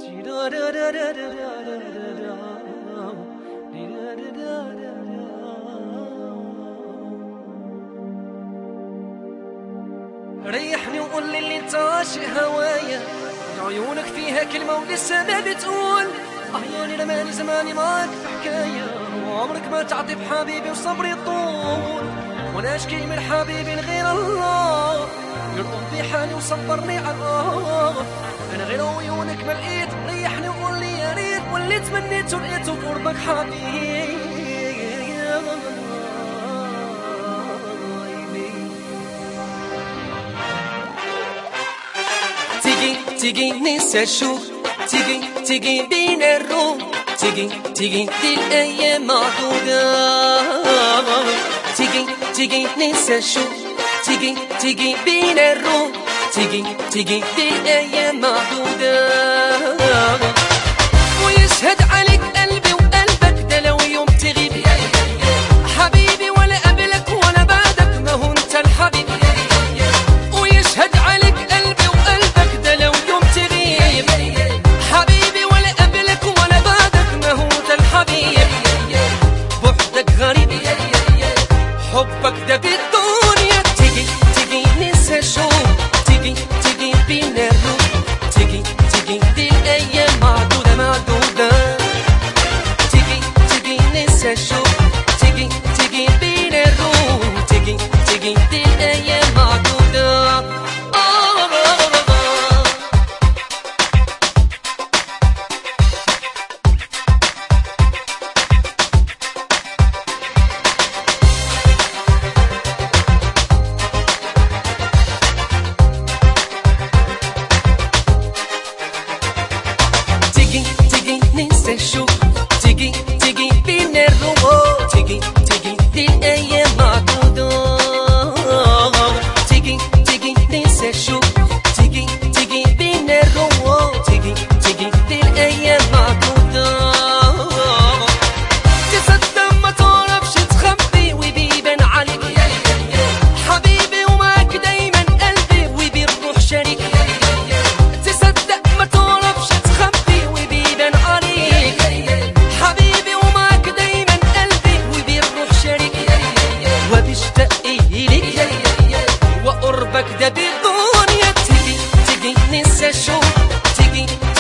ريحني وقول لي اللي انت عاشق هوايا عيونك فيها كلمة ولسه ما بتقول أحياني رماني زماني معاك في حكاية وعمرك ما تعطي بحبيبي وصبري طول وانا اشكي من حبيبي لغير الله يرضى بحالي وصبرني على الله انا غير عيونك ما لقيت ريحني وقول لي يا ريت واللي تمنيته لقيته قربك حبيبي تيجي تيجي ننسى شو تيجي تيجي بين الروح تيجي تيجي دي الأيام معدودة تيجي تيجي ننسى شو تيجي تيجي بين الروح تيجي تيجي دي الأيام معدودة ويشهد عليك قلبي وقلبك ده لو يوم تغيب حبيبي ولا قبلك ولا بعدك ما هو انت الحبيب ويشهد عليك قلبي وقلبك ده لو يوم تغيب حبيبي ولا قبلك ولا بعدك ما هو انت الحبيب وحدك غريب حبك ده بالدنيا تيجي تيجي ننسى شو تيجي تيجي بينا الروح تيجي تيجي دي الايام معدوده معدوده تيجي تيجي ننسى شو تيجي تيجي بينا الروح تيجي تيجي دي الايام معدوده آه آه آه آه. تيجي تيجي ننسى شو تيجي تيجي بينا الروح تيجي تيجي دي الايام معدودة تيجي تيجي ننسى شو تيجي تيجي بينا الروح تيجي تيجي دي الايام معدودة تصدق ما تعرفش تخبي وبيبان عليك حبيبي ومعك دايما قلبي وبيروح شريك تصدق ما تعرفش تخبي وبيبان عليك حبيبي ومعك دايما قلبي وبيروح شريك وبيشتاق إليك وقربك ده بالدنيا تيجي تيجي ننسى شو تيجي